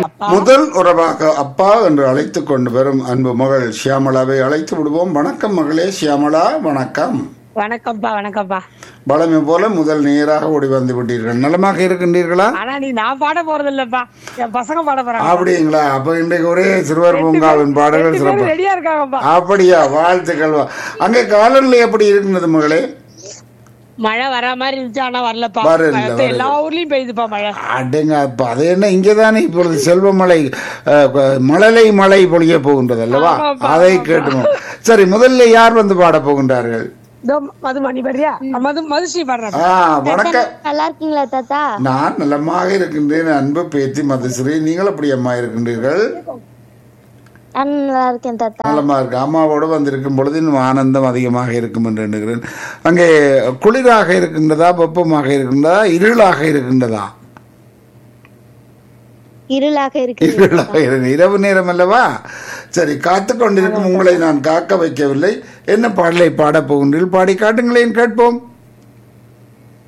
முதல் உறவாக அப்பா என்று அழைத்து கொண்டு வரும் அன்பு மகள் ஷியாமளாவை அழைத்து விடுவோம் வணக்கம் மகளே ஷியாமளா வணக்கம் வணக்கம்ப்பா வணக்கம்ப்பா பழமை போல முதல் நேராக ஓடி வந்து விட்டீர்கள் நலமாக இருக்கின்றீர்களா ஆனா நீ நான் பாட போறது இல்லப்பா என் பசங்க பாட போறாங்க அப்படிங்களா அப்ப இன்றைக்கு ஒரே சிறுவர் பூங்காவின் பாடல்கள் சிறப்பு ரெடியா இருக்காங்கப்பா அப்படியா வாழ்த்துக்கள் வா- அங்கே காலநிலை எப்படி இருக்கின்றது மகளே மழை வர மாதிரி இருந்துச்சு ஆனா வரலப்பா வரல, மத்த வரல. எல்லா ஊர்லயும் பெய்யுதுப்பா மழை அடங்க அப்ப அது என்ன இங்கதானே இப்பொழுது செல்வமழை அஹ், க- மழலை மழை பொழிய போகின்றது அல்லவா ஆமாப்பா, அதை கேட்டுவோம் சரி முதல்ல யார் வந்து பாட போகின்றார்கள் இதோ மதுமணி வரியா மது மதுஸ்ரீ பாடுறாங்க ஆ வணக்கம் நல்லா இருக்கீங்களா தாத்தா நான் நலமாக இருக்கின்றேன் அன்பு பேத்தி மதுஸ்ரீ நீங்கள் எப்படி அம்மா இருக்கின்றீர்கள் நான் நல்லா இருக்கேன் தாத்தா நலமா இருக்கு அம்மாவோடு வந்திருக்கும் பொழுது இன்னும் ஆனந்தம் அதிகமாக இருக்கும் என்று எண்ணுகிறேன் அங்கே குளிராக இருக்கின்றதா வெப்பமாக இருக்கின்றதா இருளாக இருக்கின்றதா இருளாக இருக்கு இருளாக இருக்கு. இரவு நேரம் அல்லவா சரி காத்து கொண்டிருக்கும் உங்களை நான் காக்க வைக்கவில்லை என்ன பாடலை பாடப் போகின்றீர்கள் பாடி காட்டுங்களேன் கேட்போம்